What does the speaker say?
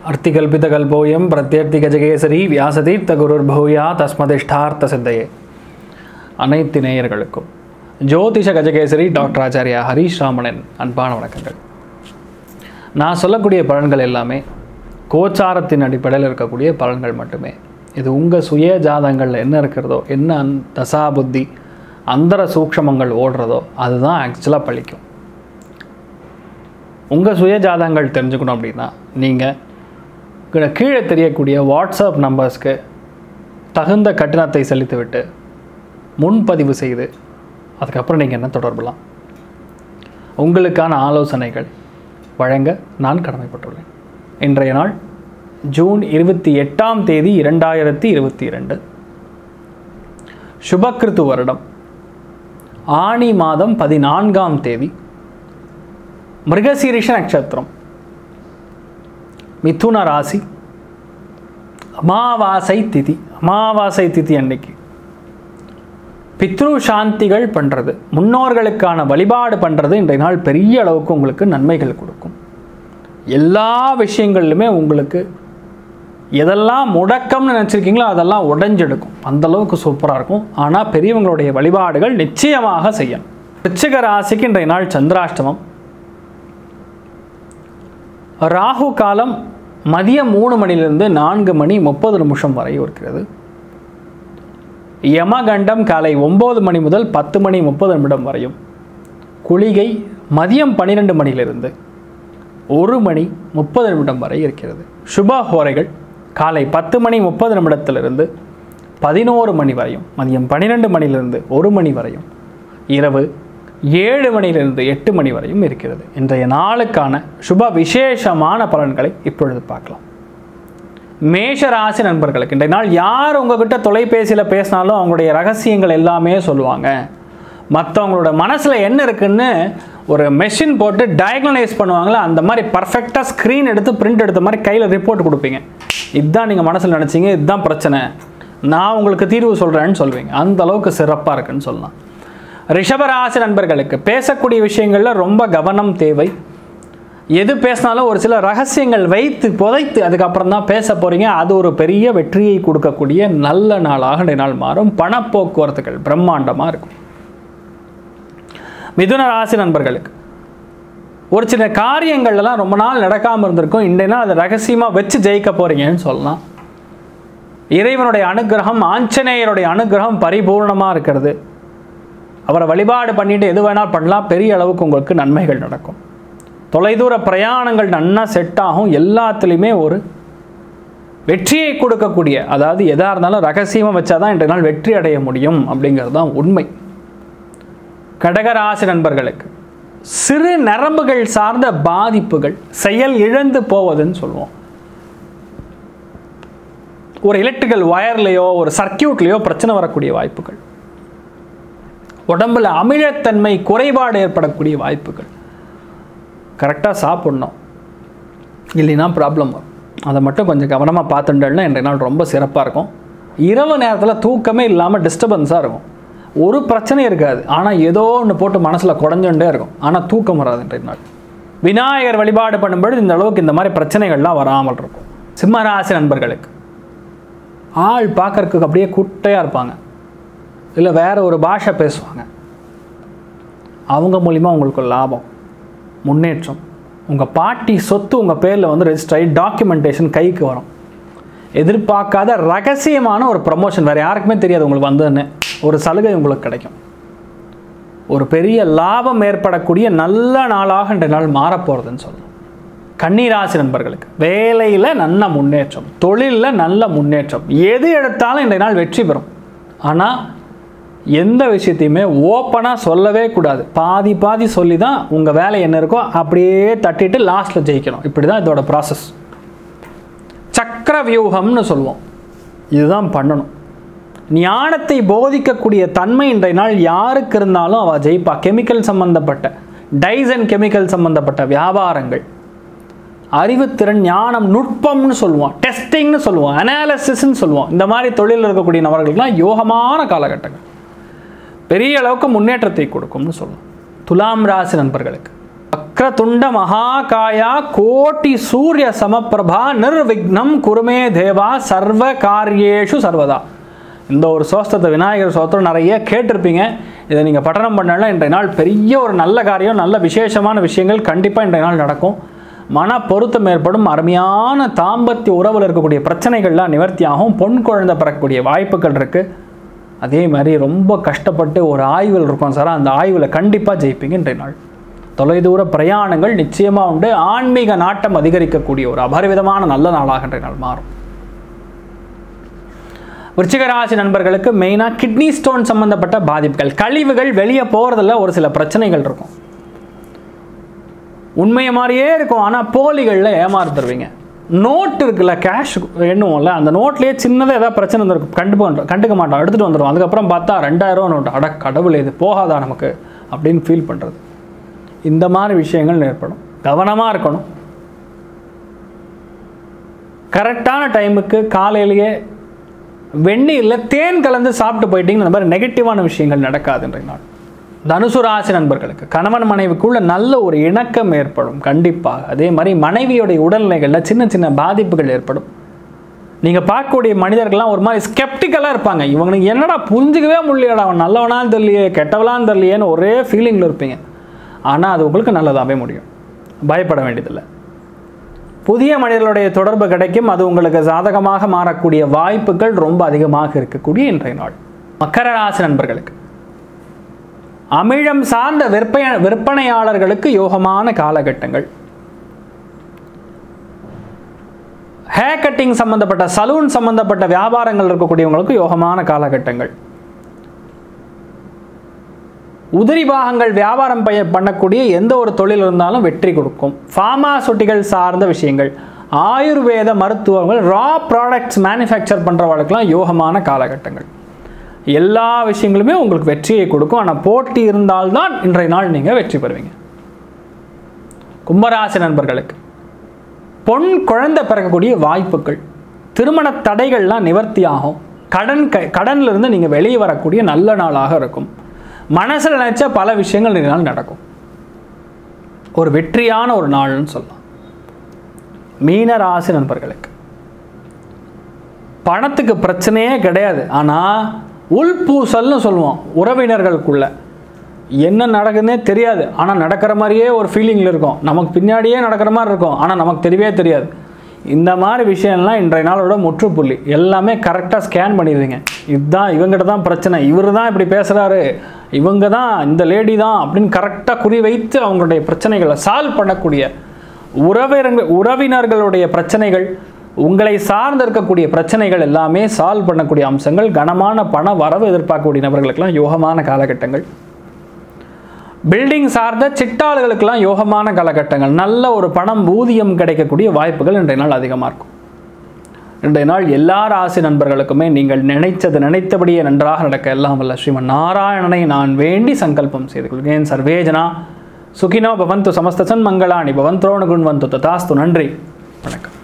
அர்த்திகல்பிதகல்போயம் பிரத்யர்த்திகஜகேசரி வியாசதீர்த்த குருர்பூயா தஸ்மதிஷ்டார்த்த சித்தையே அனைத்து நேயர்களுக்கும் ஜோதிஷ கஜகேசரி டாக்டர் ஆச்சாரியா ஹரீஷ் ராமனின் அன்பான வணக்கங்கள் நான் சொல்லக்கூடிய பலன்கள் எல்லாமே கோச்சாரத்தின் அடிப்படையில் இருக்கக்கூடிய பலன்கள் மட்டுமே இது உங்கள் சுய ஜாதகங்களில் என்ன இருக்கிறதோ என்ன அந் தசா புத்தி அந்தர சூக்ஷமங்கள் ஓடுறதோ அதுதான் ஆக்சுவலாக பழிக்கும் உங்கள் சுய ஜாதகங்கள் தெரிஞ்சுக்கணும் அப்படின்னா நீங்கள் கீழே தெரியக்கூடிய வாட்ஸ்அப் நம்பர்ஸ்க்கு தகுந்த கட்டணத்தை செலுத்திவிட்டு முன்பதிவு செய்து அதுக்கப்புறம் நீங்கள் என்ன தொடர்பலாம் உங்களுக்கான ஆலோசனைகள் வழங்க நான் கடமைப்பட்டுள்ளேன் இன்றைய நாள் ஜூன் இருபத்தி எட்டாம் தேதி இரண்டாயிரத்தி இருபத்தி இரண்டு சுபக்கிருத்து வருடம் ஆணி மாதம் பதினான்காம் தேதி மிருகசீரிஷ நட்சத்திரம் மிதுன ராசி அமாவாசை திதி அமாவாசை திதி அன்னைக்கு பித்ரு சாந்திகள் பண்ணுறது முன்னோர்களுக்கான வழிபாடு பண்ணுறது இன்றைய நாள் பெரிய அளவுக்கு உங்களுக்கு நன்மைகள் கொடுக்கும் எல்லா விஷயங்கள்லுமே உங்களுக்கு எதெல்லாம் முடக்கம்னு நினச்சிருக்கீங்களோ அதெல்லாம் உடைஞ்செடுக்கும் அந்த அளவுக்கு சூப்பராக இருக்கும் ஆனால் பெரியவங்களுடைய வழிபாடுகள் நிச்சயமாக செய்யணும் ரிச்சிக ராசிக்கு இன்றைய நாள் சந்திராஷ்டமம் ராகு காலம் மதியம் மூணு மணிலிருந்து நான்கு மணி முப்பது நிமிஷம் வரை இருக்கிறது யமகண்டம் காலை ஒம்பது மணி முதல் பத்து மணி முப்பது நிமிடம் வரையும் குளிகை மதியம் பன்னிரெண்டு மணியிலிருந்து ஒரு மணி முப்பது நிமிடம் வரை இருக்கிறது சுப ஹோரைகள் காலை பத்து மணி முப்பது நிமிடத்திலிருந்து பதினோரு மணி வரையும் மதியம் பன்னிரெண்டு மணியிலிருந்து ஒரு மணி வரையும் இரவு ஏழு மணியிலிருந்து எட்டு மணி வரையும் இருக்கிறது இன்றைய நாளுக்கான சுப விசேஷமான பலன்களை இப்பொழுது பார்க்கலாம் மேஷ ராசி நண்பர்களுக்கு இன்றைய நாள் யார் உங்ககிட்ட தொலைபேசியில் பேசினாலும் அவங்களுடைய ரகசியங்கள் எல்லாமே சொல்லுவாங்க மற்றவங்களோட மனசில் என்ன இருக்குன்னு ஒரு மெஷின் போட்டு டயக்னலைஸ் பண்ணுவாங்களே அந்த மாதிரி பர்ஃபெக்டாக ஸ்க்ரீன் எடுத்து பிரிண்ட் எடுத்த மாதிரி கையில் ரிப்போர்ட் கொடுப்பீங்க இதுதான் நீங்கள் மனசில் நினச்சிங்க இதுதான் பிரச்சனை நான் உங்களுக்கு தீர்வு சொல்கிறேன்னு சொல்லுவீங்க அந்த அளவுக்கு சிறப்பாக இருக்குன்னு சொல்லலாம் ரிஷபராசி நண்பர்களுக்கு பேசக்கூடிய விஷயங்களில் ரொம்ப கவனம் தேவை எது பேசினாலும் ஒரு சில ரகசியங்கள் வைத்து புதைத்து அதுக்கப்புறம் தான் பேச போகிறீங்க அது ஒரு பெரிய வெற்றியை கொடுக்கக்கூடிய நல்ல நாளாக இந்த நாள் மாறும் பணப்போக்குவரத்துகள் பிரம்மாண்டமாக இருக்கும் மிதுன ராசி நண்பர்களுக்கு ஒரு சில காரியங்கள்லாம் ரொம்ப நாள் நடக்காமல் இருந்திருக்கும் இன்றைய நாள் அதை ரகசியமாக வச்சு ஜெயிக்க போகிறீங்கன்னு சொல்லலாம் இறைவனுடைய அனுகிரகம் ஆஞ்சநேயருடைய அனுகிரகம் பரிபூர்ணமாக இருக்கிறது அவரை வழிபாடு பண்ணிட்டு எது வேணால் பண்ணலாம் பெரிய அளவுக்கு உங்களுக்கு நன்மைகள் நடக்கும் தொலைதூர பிரயாணங்கள் நன்னா செட் ஆகும் எல்லாத்துலேயுமே ஒரு வெற்றியை கொடுக்கக்கூடிய அதாவது எதாக இருந்தாலும் ரகசியமாக வச்சாதான் இன்றைய நாள் வெற்றி அடைய முடியும் அப்படிங்கிறது தான் உண்மை கடகராசி நண்பர்களுக்கு சிறு நரம்புகள் சார்ந்த பாதிப்புகள் செயல் இழந்து போவதுன்னு சொல்லுவோம் ஒரு எலக்ட்ரிக்கல் வயர்லேயோ ஒரு சர்க்கியூட்லேயோ பிரச்சனை வரக்கூடிய வாய்ப்புகள் உடம்புல அமிலத்தன்மை குறைபாடு ஏற்படக்கூடிய வாய்ப்புகள் கரெக்டாக சாப்பிட்ணும் இல்லைன்னா ப்ராப்ளம் வரும் அதை மட்டும் கொஞ்சம் கவனமாக பார்த்துட்டேன்னா இன்றைய நாள் ரொம்ப சிறப்பாக இருக்கும் இரவு நேரத்தில் தூக்கமே இல்லாமல் டிஸ்டர்பன்ஸாக இருக்கும் ஒரு பிரச்சனையும் இருக்காது ஆனால் ஏதோ ஒன்று போட்டு மனசில் குடஞ்சுட்டே இருக்கும் ஆனால் தூக்கம் வராது இன்றைய நாள் விநாயகர் வழிபாடு பண்ணும்பொழுது இந்த அளவுக்கு இந்த மாதிரி பிரச்சனைகள்லாம் வராமல் இருக்கும் சிம்மராசி நண்பர்களுக்கு ஆள் பார்க்கறதுக்கு அப்படியே குட்டையாக இருப்பாங்க இல்லை வேறு ஒரு பாஷை பேசுவாங்க அவங்க மூலிமா உங்களுக்கு லாபம் முன்னேற்றம் உங்கள் பாட்டி சொத்து உங்கள் பேரில் வந்து ரெஜிஸ்டர் ஆகி டாக்குமெண்டேஷன் கைக்கு வரும் எதிர்பார்க்காத ரகசியமான ஒரு ப்ரமோஷன் வேறு யாருக்குமே தெரியாது உங்களுக்கு வந்ததுன்னு ஒரு சலுகை உங்களுக்கு கிடைக்கும் ஒரு பெரிய லாபம் ஏற்படக்கூடிய நல்ல நாளாக இன்றைய நாள் மாறப்போகிறதுன்னு சொல்லலாம் கன்னிராசி நண்பர்களுக்கு வேலையில் நல்ல முன்னேற்றம் தொழிலில் நல்ல முன்னேற்றம் எது எடுத்தாலும் இன்றைய நாள் வெற்றி பெறும் ஆனால் எந்த விஷயத்தையுமே ஓப்பனாக சொல்லவே கூடாது பாதி பாதி சொல்லி தான் உங்கள் வேலை என்ன இருக்கோ அப்படியே தட்டிட்டு லாஸ்ட்டில் ஜெயிக்கணும் இப்படி தான் இதோட ப்ராசஸ் சக்கர வியூகம்னு சொல்லுவோம் இதுதான் பண்ணணும் ஞானத்தை போதிக்கக்கூடிய தன்மை இன்றைய நாள் யாருக்கு இருந்தாலும் அவள் ஜெயிப்பா கெமிக்கல் சம்பந்தப்பட்ட டைஸ் அண்ட் கெமிக்கல் சம்பந்தப்பட்ட வியாபாரங்கள் அறிவுத்திறன் ஞானம் நுட்பம்னு சொல்லுவோம் டெஸ்டிங்னு சொல்லுவோம் அனாலிசிஸ்ன்னு சொல்லுவோம் இந்த மாதிரி தொழிலில் இருக்கக்கூடிய நபர்களுக்கெல்லாம் யோகமான காலகட்டங்கள் பெரிய அளவுக்கு முன்னேற்றத்தை கொடுக்கும்னு சொல்லலாம் துலாம் ராசி நண்பர்களுக்கு வக்ரதுண்ட மகாகாயா கோட்டி சூரிய சமப்பிரபா நிர்விக்னம் குருமே தேவா சர்வ காரியேஷு சர்வதா இந்த ஒரு சோஸ்தத்தை விநாயகர் சோத்திரம் நிறைய கேட்டிருப்பீங்க இதை நீங்கள் பட்டணம் பண்ணலாம் இன்றைய நாள் பெரிய ஒரு நல்ல காரியம் நல்ல விசேஷமான விஷயங்கள் கண்டிப்பாக இன்றைய நாள் நடக்கும் மன பொருத்தம் ஏற்படும் அருமையான தாம்பத்திய உறவில் இருக்கக்கூடிய பிரச்சனைகள்லாம் நிவர்த்தியாகும் பொன் குழந்தை பிறக்கக்கூடிய வாய்ப்புகள் இருக்குது அதே மாதிரி ரொம்ப கஷ்டப்பட்டு ஒரு ஆய்வில் இருக்கும் சார் அந்த ஆய்வில் கண்டிப்பாக ஜெயிப்பீங்க இன்றைய நாள் தொலைதூர பிரயாணங்கள் நிச்சயமாக உண்டு ஆன்மீக நாட்டம் அதிகரிக்கக்கூடிய ஒரு அபரிவிதமான நல்ல நாளாக இன்றைய நாள் மாறும் விருச்சிகராசி நண்பர்களுக்கு மெயினாக கிட்னி ஸ்டோன் சம்பந்தப்பட்ட பாதிப்புகள் கழிவுகள் வெளியே போகிறதுல ஒரு சில பிரச்சனைகள் இருக்கும் உண்மையை மாதிரியே இருக்கும் ஆனால் போலிகளில் ஏமாறுத்துருவீங்க நோட் இருக்குல்ல கேஷ் எண்ணுவோம்ல அந்த நோட்லேயே சின்னதாக ஏதாவது பிரச்சனை இருந்திருக்கும் கண்டுக்க கண்டுக்க மாட்டோம் எடுத்துகிட்டு வந்துடுவோம் அதுக்கப்புறம் பார்த்தா ரெண்டாயிரம் நோட் அட கடவுள் இது போகாதா நமக்கு அப்படின்னு ஃபீல் பண்ணுறது இந்த மாதிரி விஷயங்கள் ஏற்படும் கவனமாக இருக்கணும் கரெக்டான டைமுக்கு காலையிலேயே வெந்நீரில் தேன் கலந்து சாப்பிட்டு போயிட்டீங்கன்னா இந்த மாதிரி நெகட்டிவான விஷயங்கள் நடக்காது இன்றைய நாள் தனுசு ராசி நண்பர்களுக்கு கணவன் மனைவிக்குள்ள நல்ல ஒரு இணக்கம் ஏற்படும் கண்டிப்பாக அதே மாதிரி மனைவியுடைய உடல்நிலைகளில் சின்ன சின்ன பாதிப்புகள் ஏற்படும் நீங்கள் பார்க்கக்கூடிய மனிதர்கள்லாம் ஒரு மாதிரி ஸ்கெப்டிக்கலாக இருப்பாங்க இவங்களுக்கு என்னடா புரிஞ்சுக்கவே முடியலடா அவன் நல்லவனான்னு தெரியலையே கெட்டவளான்னு தெரியலையேன்னு ஒரே ஃபீலிங்கில் இருப்பீங்க ஆனால் அது உங்களுக்கு நல்லதாகவே முடியும் பயப்பட வேண்டியதில்லை புதிய மனிதர்களுடைய தொடர்பு கிடைக்கும் அது உங்களுக்கு சாதகமாக மாறக்கூடிய வாய்ப்புகள் ரொம்ப அதிகமாக இருக்கக்கூடிய இன்றைய நாள் மக்கர ராசி நண்பர்களுக்கு அமிழம் சார்ந்த விற்பனை விற்பனையாளர்களுக்கு யோகமான காலகட்டங்கள் ஹேர் கட்டிங் சம்பந்தப்பட்ட சலூன் சம்பந்தப்பட்ட வியாபாரங்கள் இருக்கக்கூடியவங்களுக்கு யோகமான காலகட்டங்கள் உதிரி பாகங்கள் வியாபாரம் பய பண்ணக்கூடிய எந்த ஒரு தொழில் இருந்தாலும் வெற்றி கொடுக்கும் ஃபார்மாசூட்டிகள் சார்ந்த விஷயங்கள் ஆயுர்வேத மருத்துவங்கள் ரா ப்ராடக்ட்ஸ் மேனுஃபேக்சர் பண்ணுறவர்களுக்கெல்லாம் யோகமான காலகட்டங்கள் எல்லா விஷயங்களுமே உங்களுக்கு வெற்றியை கொடுக்கும் ஆனால் போட்டி இருந்தால்தான் இன்றைய நாள் நீங்கள் வெற்றி பெறுவீங்க கும்பராசி நண்பர்களுக்கு பொன் குழந்தை பிறக்கக்கூடிய வாய்ப்புகள் திருமண தடைகள்லாம் நிவர்த்தி ஆகும் கடன் க கடன்லேருந்து நீங்கள் வெளியே வரக்கூடிய நல்ல நாளாக இருக்கும் மனசில் நினச்ச பல விஷயங்கள் இந்த நாள் நடக்கும் ஒரு வெற்றியான ஒரு நாள்னு சொல்லலாம் மீன ராசி நண்பர்களுக்கு பணத்துக்கு பிரச்சனையே கிடையாது ஆனால் உள்பூசல்னு சொல்லுவோம் உறவினர்களுக்குள்ள என்ன நடக்குதுன்னே தெரியாது ஆனால் நடக்கிற மாதிரியே ஒரு ஃபீலிங்கில் இருக்கும் நமக்கு பின்னாடியே நடக்கிற மாதிரி இருக்கும் ஆனால் நமக்கு தெரியவே தெரியாது இந்த மாதிரி விஷயம்லாம் இன்றைய நாளோட முற்றுப்புள்ளி எல்லாமே கரெக்டாக ஸ்கேன் பண்ணிடுவீங்க இதுதான் இவங்ககிட்ட தான் பிரச்சனை இவர் தான் இப்படி பேசுகிறாரு இவங்க தான் இந்த லேடி தான் அப்படின்னு கரெக்டாக குறி வைத்து அவங்களுடைய பிரச்சனைகளை சால்வ் பண்ணக்கூடிய உறவினர்கள் உறவினர்களுடைய பிரச்சனைகள் உங்களை சார்ந்து இருக்கக்கூடிய பிரச்சனைகள் எல்லாமே சால்வ் பண்ணக்கூடிய அம்சங்கள் கனமான பண வரவு எதிர்பார்க்கக்கூடிய நபர்களுக்கெல்லாம் யோகமான காலகட்டங்கள் பில்டிங் சார்ந்த சிட்டாளுகளுக்கெல்லாம் யோகமான காலகட்டங்கள் நல்ல ஒரு பணம் ஊதியம் கிடைக்கக்கூடிய வாய்ப்புகள் இன்றைய நாள் அதிகமாக இருக்கும் இன்றைய நாள் எல்லா ராசி நண்பர்களுக்குமே நீங்கள் நினைத்தது நினைத்தபடியே நன்றாக நடக்க எல்லாம் வல்ல ஸ்ரீமன் நாராயணனை நான் வேண்டி சங்கல்பம் செய்து கொள்கிறேன் சர்வேஜனா சுகினோ பவந்து சமஸ்தசன் மங்களாணி பவந்தோணு குண்வந்து ததாஸ்து நன்றி வணக்கம்